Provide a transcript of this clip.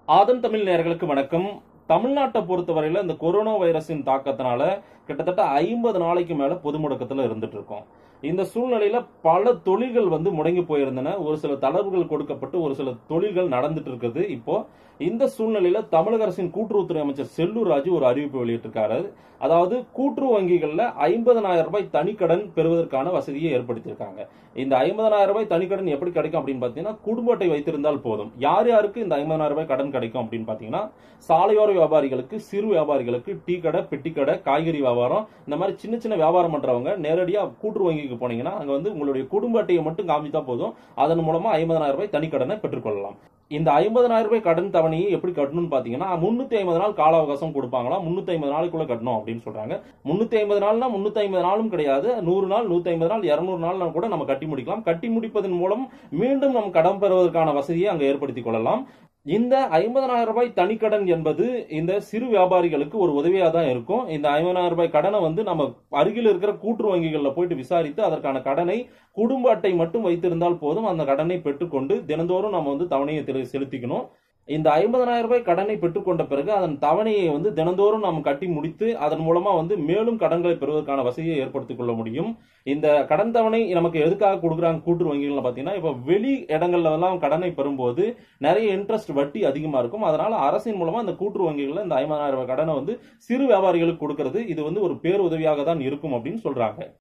ஆதன் தமிழ் நேயர்களுக்கு வணக்கம் தமிழ்நாட்டை பொறுத்தவரையில இந்த கொரோனா வைரஸின் தாக்கத்தினால கிட்டத்தட்ட ஐம்பது நாளைக்கு மேல பொது முடக்கத்துல இருந்துட்டு இருக்கோம் இந்த சூழ்நிலையில பல தொழில்கள் வந்து முடங்கி போயிருந்தன ஒரு சில தளர்வுகள் கொடுக்கப்பட்டு ஒரு சில தொழில்கள் நடந்துட்டு இருக்குது இப்போ இந்த சூழ்நிலையில தமிழக அரசின் கூட்டுறவுத்துறை அமைச்சர் செல்லூர் ராஜு ஒரு அறிவிப்பு வெளியிட்டிருக்காரு அதாவது கூட்டுறவு வங்கிகள்ல ஐம்பதனாயிரம் ரூபாய் தனிக்கடன் பெறுவதற்கான வசதியை ஏற்படுத்தியிருக்காங்க இந்த ஐம்பதனாயிரம் ரூபாய் தனிக்கடன் எப்படி கிடைக்கும் அப்படின்னு பாத்தீங்கன்னா குடும்ப அட்டை வைத்திருந்தால் போதும் யார் யாருக்கு இந்த ஐம்பதனாயிரம் ரூபாய் கடன் கிடைக்கும் அப்படின்னு பாத்தீங்கன்னா சாலையோர வியாபாரிகளுக்கு சிறு வியாபாரிகளுக்கு டீ கடை பெட்டி கடை காய்கறி வியாபாரம் இந்த மாதிரி சின்ன சின்ன வியாபாரம் பண்றவங்க நேரடியா கூட்டுறவு வங்கிக்கு போனீங்கன்னா அங்க வந்து உங்களுடைய குடும்ப அட்டையை மட்டும் காமிச்சா போதும் அதன் மூலமா ஐம்பதனாயிரம் ரூபாய் தனிக்கடனை பெற்றுக்கொள்ளலாம் இந்த ஐம்பதனாயிரம் ரூபாய் கடன் தவணையை எப்படி கட்டணும்னு பாத்தீங்கன்னா முன்னூத்தி ஐம்பது நாள் கால அவகாசம் கொடுப்பாங்களா முன்னூத்தி ஐம்பது நாளுக்குள்ள கட்டணும் அப்படின்னு சொல்றாங்க முன்னூத்தி ஐம்பது நாள்னா முன்னூத்தி ஐம்பது நாளும் கிடையாது நூறு நாள் நூத்தி ஐம்பது நாள் இருநூறு நாள் கூட நம்ம கட்டி முடிக்கலாம் கட்டி முடிப்பதன் மூலம் மீண்டும் நம்ம கடன் பெறுவதற்கான வசதியை அங்க ஏற்படுத்திக் கொள்ளலாம் இந்த ஐம்பதனாயிரம் ரூபாய் தனிக்கடன் என்பது இந்த சிறு வியாபாரிகளுக்கு ஒரு உதவியா தான் இருக்கும் இந்த ஐம்பதாயிரம் ரூபாய் கடனை வந்து நம்ம அருகில் இருக்கிற கூட்டுறவு வங்கிகளில் போயிட்டு விசாரித்து அதற்கான கடனை குடும்ப அட்டை மட்டும் வைத்திருந்தால் போதும் அந்த கடனை பெற்றுக்கொண்டு தினந்தோறும் நம்ம வந்து தவணையை தெரி- செலுத்திக்கணும் இந்த ஐம்பதனாயிரம் ரூபாய் கடனை பெற்றுக்கொண்ட பிறகு அதன் தவணையை வந்து தினந்தோறும் நாம் கட்டி முடித்து அதன் மூலமா வந்து மேலும் கடன்களை பெறுவதற்கான வசதியை ஏற்படுத்திக் கொள்ள முடியும் இந்த கடன் தவணை நமக்கு எதுக்காக கொடுக்குறாங்க கூட்டுறவு வங்கிகள்ல பாத்தீங்கன்னா இப்ப வெளி இடங்கள்ல எல்லாம் கடனை பெறும்போது நிறைய இன்ட்ரெஸ்ட் வட்டி அதிகமா இருக்கும் அதனால அரசின் மூலமா இந்த கூட்டுறவு வங்கிகள்ல இந்த ஐம்பதாயிரம் ரூபாய் கடனை வந்து சிறு வியாபாரிகளுக்கு கொடுக்கறது இது வந்து ஒரு பேருதவியாக தான் இருக்கும் அப்படின்னு சொல்றாங்க